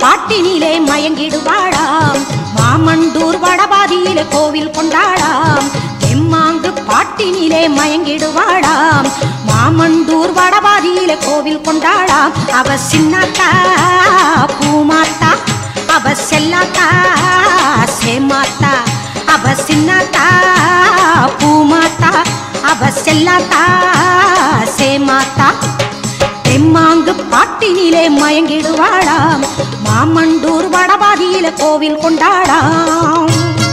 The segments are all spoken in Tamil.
பாட்டினிலே மயங்கிடுவாளாம் மாமண்டூர் வடபாதியிலே கோவில் கொண்டாளாம் தெம்மாங்கு பாட்டினிலே மயங்கிடுவாளாம் மாமண்டூர் வடபாதியிலே கோவில் கொண்டாளாம் அவ சின்னாத்தா பூமாத்தா அவ செல்லாத்தா சேமாத்தா அவ சின்னாத்தா பூமாத்தா அவ செல்லாத்தா சேமாத்தா தெம்மாங்கு பாட்டினிலே மயங்கிடுவாளாம் மாமண்டூர் வடபாதியில கோவில் கொண்டாடாம்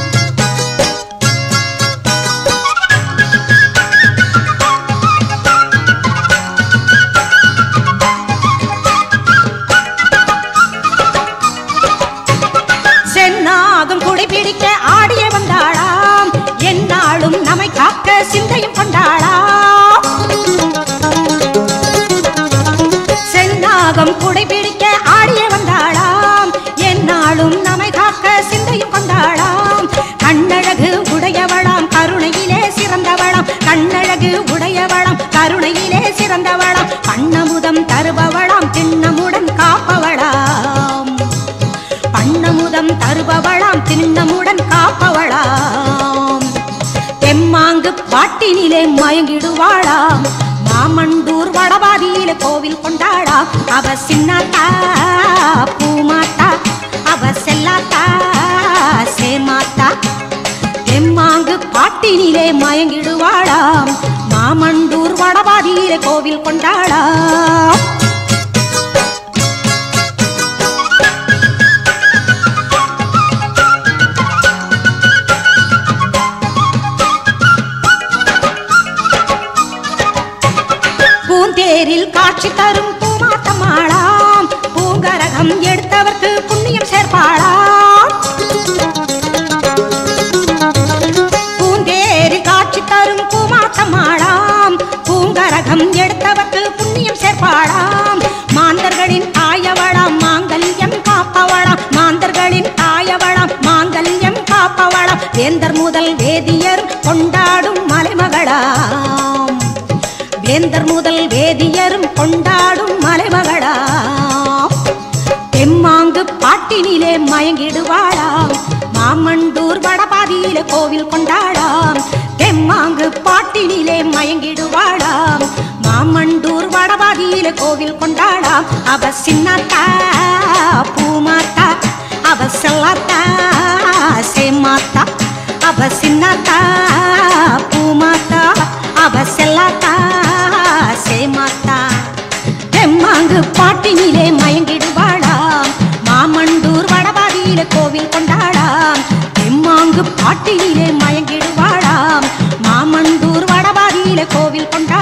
சென்னாகம் குடிபிடிக்க ஆடிய வந்தாளாம் என்னாலும் நம்மை காக்க சிந்தையும் கொண்டாளாம் சென்னாகம் குடைபிடிக்க ஆடிய வந்தாளாம் என்னாலும் நம்மை காக்க சிந்தையும் கொண்டாளாம் கண்ணழகு உடையவளாம் கருணையிலே சிறந்தவளாம் கண்ணழகு உடையவளாம் கருணையிலே சிறந்தவளாம் பண்ணமுதம் தருபவளாம் திண்ணமுடன் காப்பவளாம் பண்ணமுதம் தருபவளாம் திண்ணமுடன் காப்பவளாம் தெம்மாங்கு பாட்டினிலே மயங்கிடுவாளாம் மாமண்டூர் வடபாதியில கோவில் கொண்டாளாம் அவ சின்னாத்தா பூமாத்தா அவ செல்லாத்தா சேமாத்தா தெம்மாங்கு பாட்டினிலே மயங்கிடுவாளாம் மாமண்டூர் வடபாதியில கோவில் கொண்டாளாம் பூந்தேரில் காட்சி தரும் பூமாத்தமாளாம் பூங்கரகம் எடுத்தவர்க்கு புண்ணியம் சேர்ப்பாளாம் பூந்தேரில் காட்சி தரும் பூமாத்தமாளாம் பூங்கரகம் எடுத்தவர்க்கு புண்ணியம் சேர்ப்பாளாம் மாந்தர்களின் தாயவளாம் மாங்கல்யம் காப்பவளாம் மாந்தர்களின் தாயவளாம் மாங்கல்யம் காப்பவளாம் வேந்தர் முதல் வேதியர் கொண்டாடும் மலைமகளாம் வேந்தர் முதல் வேதியரும் கொண்டாடும் மலைமகளாம் தெம்மாங்கு பாட்டினிலே மயங்கிடுவாளாம் மாமண்டூர் வடபாதியிலே கோவில் கொண்டாடாம் தெம்மாங்கு பாட்டினிலே மயங்கிடுவாளாம் மாமண்டூர் வடபாதியிலே கோவில் கொண்டாடாம் அவ சின்னத்தா பூமாத்தா அவ செல்லாத்தா சேமாத்தா அவ சின்னத்தா பூமாத்தா அவ செல்லாத்தா சேமாத்தா தெம்மாங்கு பாட்டினிலே மயங்கிடுவாளாம் மாமண்டூர் வடபாதியில கோவில் கொண்டாடாம் தெம்மாங்கு பாட்டினிலே மயங்கிடுவாளாம் மாமண்டூர் வடபாதியில கோவில் கொண்டாடாம்